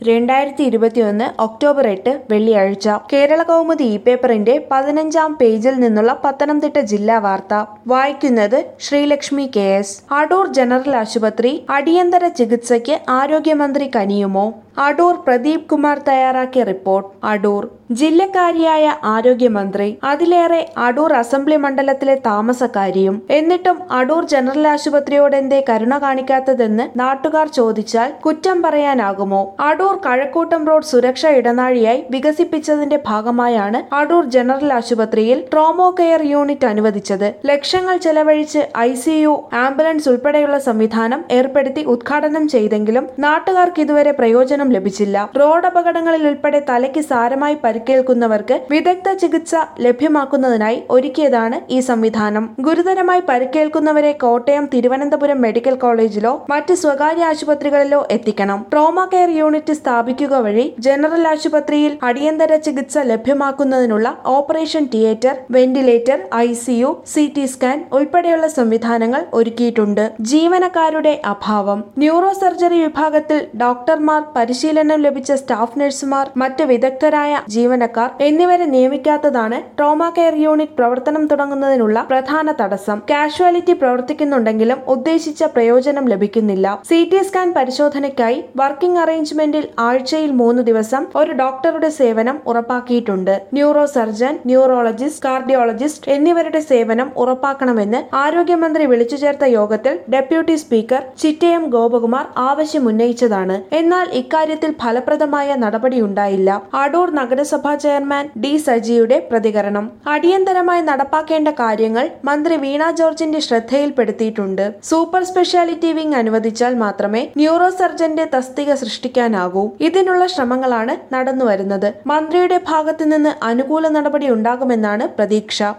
രണ്ടായിരത്തി ഇരുപത്തിയൊന്ന് ഒക്ടോബർ എട്ട് വെള്ളിയാഴ്ച കേരള കൗമുദി ഇ പേപ്പറിന്റെ പതിനഞ്ചാം പേജിൽ നിന്നുള്ള പത്തനംതിട്ട ജില്ലാ വാർത്ത വായിക്കുന്നത് Sreelakshmi K S Adoor general ആശുപത്രി അടിയന്തര ചികിത്സയ്ക്ക് ആരോഗ്യമന്ത്രി കനിയുമോ അടൂർ പ്രദീപ് കുമാർ തയ്യാറാക്കിയ റിപ്പോർട്ട് അടൂർ ജില്ലക്കാരിയായ ആരോഗ്യമന്ത്രി അതിലേറെ അടൂർ അസംബ്ലി മണ്ഡലത്തിലെ താമസക്കാരിയും എന്നിട്ടും അടൂർ ജനറൽ ആശുപത്രിയോട് എന്തേ കരുണ കാണിക്കാത്തതെന്ന് നാട്ടുകാർ ചോദിച്ചാൽ കുറ്റം പറയാനാകുമോ അടൂർ കഴക്കൂട്ടം റോഡ് സുരക്ഷ ഇടനാഴിയായി വികസിപ്പിച്ചതിന്റെ ഭാഗമായാണ് അടൂർ ജനറൽ ആശുപത്രിയിൽ ട്രോമോ കെയർ യൂണിറ്റ് അനുവദിച്ചത് ലക്ഷങ്ങൾ ചെലവഴിച്ച് ഐ സി യു ആംബുലൻസ് ഉൾപ്പെടെയുള്ള സംവിധാനം ഏർപ്പെടുത്തി ഉദ്ഘാടനം ചെയ്തെങ്കിലും നാട്ടുകാർക്ക് ഇതുവരെ പ്രയോജനം ലഭിച്ചില്ല റോഡ് അപകടങ്ങളിൽ ഉൾപ്പെടെ തലയ്ക്ക് സാരമായി പരിക്കേൽക്കുന്നവർക്ക് വിദഗ്ധ ചികിത്സ ലഭ്യമാക്കുന്നതിനായി ഒരുക്കിയതാണ് ഈ സംവിധാനം ഗുരുതരമായി പരിക്കേൽക്കുന്നവരെ കോട്ടയം തിരുവനന്തപുരം മെഡിക്കൽ കോളേജിലോ മറ്റ് സ്വകാര്യ ആശുപത്രികളിലോ എത്തിക്കണം ട്രോമ കെയർ യൂണിറ്റ് സ്ഥാപിക്കുക വഴി ജനറൽ ആശുപത്രിയിൽ അടിയന്തര ചികിത്സ ലഭ്യമാക്കുന്നതിനുള്ള operation theatre ventilator I C U C T scan ഉൾപ്പെടെയുള്ള സംവിധാനങ്ങൾ ഒരുക്കിയിട്ടുണ്ട് ജീവനക്കാരുടെ അഭാവം ന്യൂറോ സർജറി വിഭാഗത്തിൽ ഡോക്ടർമാർ പരിശീലനം ലഭിച്ച സ്റ്റാഫ് നഴ്സുമാർ മറ്റ് വിദഗ്ധരായ ജീവനക്കാർ എന്നിവരെ നിയമിക്കാത്തതാണ് ട്രോമ കെയർ യൂണിറ്റ് പ്രവർത്തനം തുടങ്ങുന്നതിനുള്ള പ്രധാന തടസ്സം കാഷ്വാലിറ്റി പ്രവർത്തിക്കുന്നുണ്ടെങ്കിലും ഉദ്ദേശിച്ച പ്രയോജനം ലഭിക്കുന്നില്ല സി ടി സ്കാൻ പരിശോധനയ്ക്കായി വർക്കിംഗ് അറേഞ്ച്മെന്റിൽ ആഴ്ചയിൽ മൂന്ന് ദിവസം ഒരു ഡോക്ടറുടെ സേവനം ഉറപ്പാക്കിയിട്ടുണ്ട് ന്യൂറോ സർജൻ ന്യൂറോളജിസ്റ്റ് കാർഡിയോളജിസ്റ്റ് എന്നിവരുടെ സേവനം ഉറപ്പാക്കണമെന്ന് ആരോഗ്യമന്ത്രി വിളിച്ചു ചേർത്ത യോഗത്തിൽ ഡെപ്യൂട്ടി സ്പീക്കർ ചിറ്റയം ഗോപകുമാർ ആവശ്യമുന്നയിച്ചതാണ് എന്നാൽ ഇക്കാര്യത്തിൽ ഫലപ്രദമായ നടപടിയുണ്ടായില്ല അടൂർ നഗരസഭാ ചെയർമാൻ ഡി സജിയുടെ പ്രതികരണം അടിയന്തരമായി നടപ്പാക്കേണ്ട കാര്യങ്ങൾ മന്ത്രി വീണ ജോർജിന്റെ ശ്രദ്ധയിൽപ്പെടുത്തിയിട്ടുണ്ട് സൂപ്പർ സ്പെഷ്യാലിറ്റി വിംഗ് അനുവദിച്ചാൽ മാത്രമേ ന്യൂറോ സർജന്റെ തസ്തിക സൃഷ്ടിക്കാനാകൂ ഇതിനുള്ള ശ്രമങ്ങളാണ് നടന്നുവരുന്നത് മന്ത്രിയുടെ ഭാഗത്തു നിന്ന് അനുകൂല നടപടി ഉണ്ടാകുമെന്നാണ് പ്രതീക്ഷ